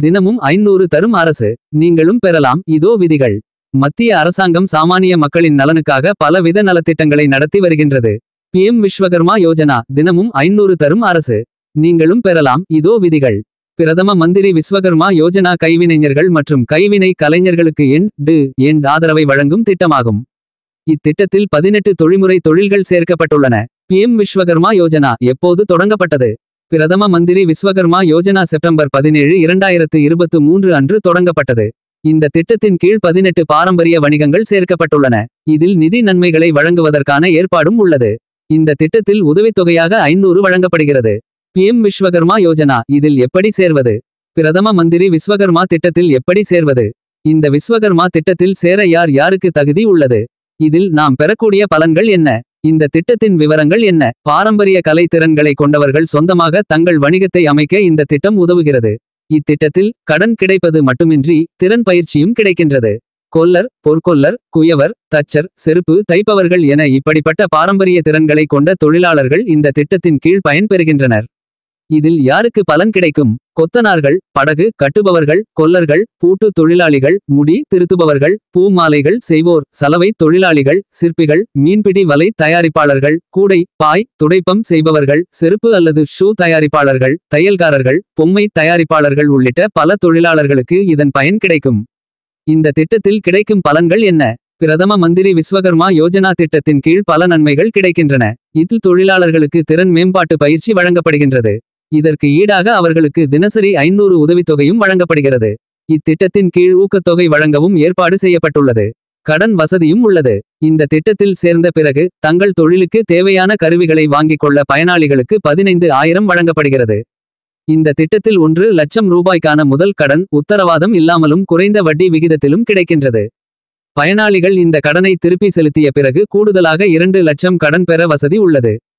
தினமும் ஐநூறு தரும் அரசு நீங்களும் பெறலாம் இதோ விதிகள் மத்திய அரசாங்கம் சாமானிய மக்களின் நலனுக்காக பலவித நலத்திட்டங்களை நடத்தி வருகின்றது பிஎம் விஸ்வகர்மா யோஜனா தினமும் ஐநூறு தரும் அரசு நீங்களும் பெறலாம் இதோ விதிகள் பிரதம மந்திரி விஸ்வகர்மா யோஜனா கைவினைஞர்கள் மற்றும் கைவினை கலைஞர்களுக்கு எண் டு எண் ஆதரவை வழங்கும் திட்டமாகும் இத்திட்டத்தில் பதினெட்டு தொழில்முறை தொழில்கள் சேர்க்கப்பட்டுள்ளன பிஎம் விஸ்வகர்மா யோஜனா எப்போது தொடங்கப்பட்டது பிரதம மந்திரி விஸ்வகர்மா யோஜனா செப்டம்பர் பதினேழு இரண்டாயிரத்து இருபத்து மூன்று அன்று தொடங்கப்பட்டது இந்த திட்டத்தின் கீழ் பதினெட்டு பாரம்பரிய வணிகங்கள் சேர்க்கப்பட்டுள்ளன இதில் நிதி நன்மைகளை வழங்குவதற்கான ஏற்பாடும் உள்ளது இந்த திட்டத்தில் உதவித்தொகையாக ஐநூறு வழங்கப்படுகிறது பிஎம் விஸ்வகர்மா யோஜனா இதில் எப்படி சேர்வது பிரதம மந்திரி விஸ்வகர்மா திட்டத்தில் எப்படி சேர்வது இந்த விஸ்வகர்மா திட்டத்தில் சேர யார் யாருக்கு தகுதி உள்ளது இதில் நாம் பெறக்கூடிய பலன்கள் என்ன இந்த திட்டத்தின் விவரங்கள் என்ன பாரம்பரிய கலை திறன்களை கொண்டவர்கள் சொந்தமாக தங்கள் வணிகத்தை அமைக்க இந்த திட்டம் உதவுகிறது இத்திட்டத்தில் கடன் கிடைப்பது மட்டுமின்றி திறன் பயிற்சியும் கிடைக்கின்றது கொல்லர் பொற்கொல்லர் குயவர் தச்சர் செருப்பு தைப்பவர்கள் என இப்படிப்பட்ட பாரம்பரிய திறன்களை கொண்ட தொழிலாளர்கள் இந்த திட்டத்தின் கீழ் பயன்பெறுகின்றனர் இதில் யாருக்கு பலன் கிடைக்கும் கொத்தனார்கள் படகு கட்டுபவர்கள் கொல்லர்கள் பூட்டு தொழிலாளிகள் முடி திருத்துபவர்கள் பூ மாலைகள் செய்வோர் சலவை தொழிலாளிகள் சிற்பிகள் மீன்பிடி வலை தயாரிப்பாளர்கள் கூடை பாய் துடைப்பம் செய்பவர்கள் செருப்பு அல்லது ஷூ தயாரிப்பாளர்கள் தையல்காரர்கள் பொம்மை தயாரிப்பாளர்கள் உள்ளிட்ட பல தொழிலாளர்களுக்கு இதன் பயன் கிடைக்கும் இந்த திட்டத்தில் கிடைக்கும் பலன்கள் என்ன பிரதம மந்திரி விஸ்வகர்மா யோஜனா திட்டத்தின் கீழ் பல நன்மைகள் கிடைக்கின்றன இதில் தொழிலாளர்களுக்கு திறன் மேம்பாட்டு பயிற்சி வழங்கப்படுகின்றது இதற்கு ஈடாக அவர்களுக்கு தினசரி ஐநூறு உதவித்தொகையும் வழங்கப்படுகிறது இத்திட்டத்தின் கீழ் ஊக்கத்தொகை வழங்கவும் ஏற்பாடு செய்யப்பட்டுள்ளது கடன் வசதியும் உள்ளது இந்த திட்டத்தில் சேர்ந்த பிறகு தங்கள் தொழிலுக்கு தேவையான கருவிகளை வாங்கிக் கொள்ள பயனாளிகளுக்கு பதினைந்து ஆயிரம் வழங்கப்படுகிறது இந்த திட்டத்தில் ஒன்று லட்சம் ரூபாய்க்கான முதல் கடன் உத்தரவாதம் இல்லாமலும் குறைந்த வட்டி விகிதத்திலும் கிடைக்கின்றது பயனாளிகள் இந்த கடனை திருப்பி செலுத்திய பிறகு கூடுதலாக இரண்டு லட்சம் கடன் பெற வசதி உள்ளது